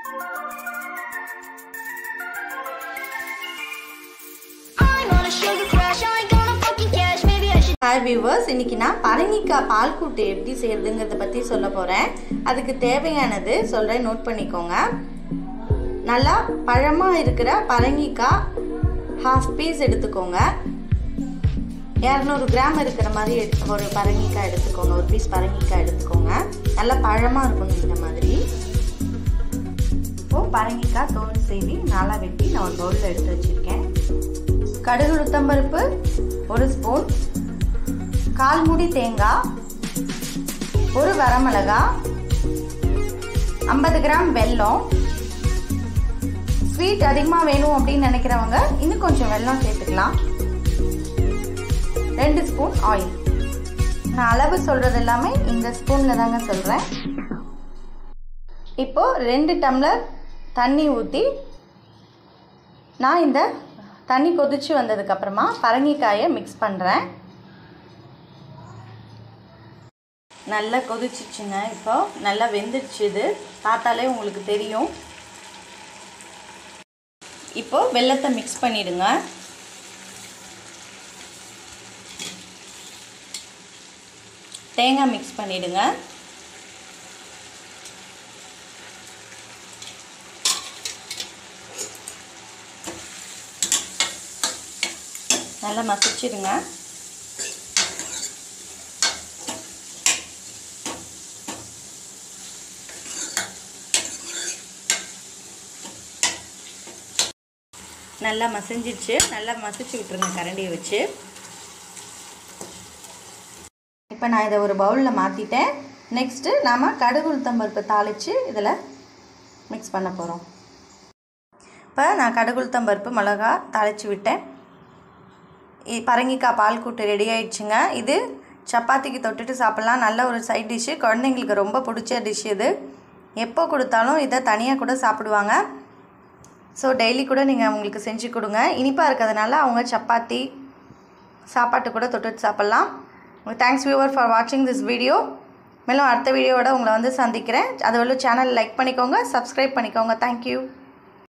I'm on a sugar crash. I ain't gonna fucking cash. Maybe I should. Hi viewers இன்னைக்கு நான் பரங்கிக்காய் பால் கூட்டு எப்படி செய்யறதுங்கிறத பற்றி சொல்ல போகிறேன் அதுக்கு தேவையானது சொல்கிறேன் நோட் பண்ணிக்கோங்க நல்லா பழமாக இருக்கிற பரங்கிக்காய் ஹாஃப் பீஸ் எடுத்துக்கோங்க இரநூறு கிராம் இருக்கிற மாதிரி எடுத்து ஒரு பரங்கிக்காய் எடுத்துக்கோங்க ஒரு பீஸ் பரங்கிக்காய் எடுத்துக்கோங்க நல்லா பழமாக இருக்கணும் இந்த மாதிரி இப்போது பரங்கிக்காய் தோல் செய்வி நாளாக வெட்டி நான் ஒரு பவுலில் எடுத்து வச்சுருக்கேன் கடுகு உளுத்தம்பருப்பு ஒரு ஸ்பூன் கால் மூடி தேங்காய் ஒரு வரமிளகா ஐம்பது கிராம் வெல்லம் ஸ்வீட் அதிகமாக வேணும் அப்படின்னு நினைக்கிறவங்க இன்னும் கொஞ்சம் வெல்லம் சேர்த்துக்கலாம் ரெண்டு ஸ்பூன் ஆயில் நான் அளவு சொல்கிறது எல்லாமே இந்த ஸ்பூனில் தாங்க சொல்கிறேன் இப்போது ரெண்டு டம்ளர் தண்ணி ஊற்றி நான் இந்த தண்ணி கொதிச்சு வந்ததுக்கப்புறமா பரங்கிக்காயை மிக்ஸ் பண்ணுறேன் நல்லா கொதிச்சிச்சுங்க இப்போ நல்லா வெந்துடுச்சு இது பார்த்தாலே உங்களுக்கு தெரியும் இப்போ வெள்ளத்தை மிக்ஸ் பண்ணிடுங்க தேங்காய் மிக்ஸ் பண்ணிடுங்க நல்லா மசிச்சிடுங்க நல்லா மசிஞ்சிச்சு நல்லா மசிச்சு விட்ருங்க கரண்டியை வச்சு இப்போ நான் இதை ஒரு பவுலில் மாற்றிட்டேன் நெக்ஸ்ட்டு நாம் கடுகு உளுத்தம்பருப்பு தாளித்து இதில் மிக்ஸ் பண்ண போகிறோம் இப்போ நான் கடுகு உளுத்தம்பருப்பு மிளகா தாளித்து விட்டேன் இ- பரங்கிக்காய் பால் கூட்டு ரெடி ஆயிடுச்சுங்க இது சப்பாத்திக்கு தொட்டுட்டு சாப்பிட்லாம் நல்ல ஒரு சைட் டிஷ்ஷு குழந்தைங்களுக்கு ரொம்ப பிடிச்ச டிஷ் இது எப்போ கொடுத்தாலும் இதை தனியாக கூட சாப்பிடுவாங்க ஸோ டெய்லி கூட நீங்கள் அவங்களுக்கு செஞ்சு கொடுங்க இனிப்பாக இருக்கிறதுனால அவங்க சப்பாத்தி சாப்பாட்டு கூட தொட்டுட்டு சாப்பிட்லாம் தேங்க்ஸ் வியூவர் ஃபார் வாட்சிங் திஸ் வீடியோ மேலும் அடுத்த வீடியோவோட உங்களை வந்து சந்திக்கிறேன் அது சேனல் லைக் பண்ணிக்கோங்க சப்ஸ்கிரைப் பண்ணிக்கோங்க தேங்க்யூ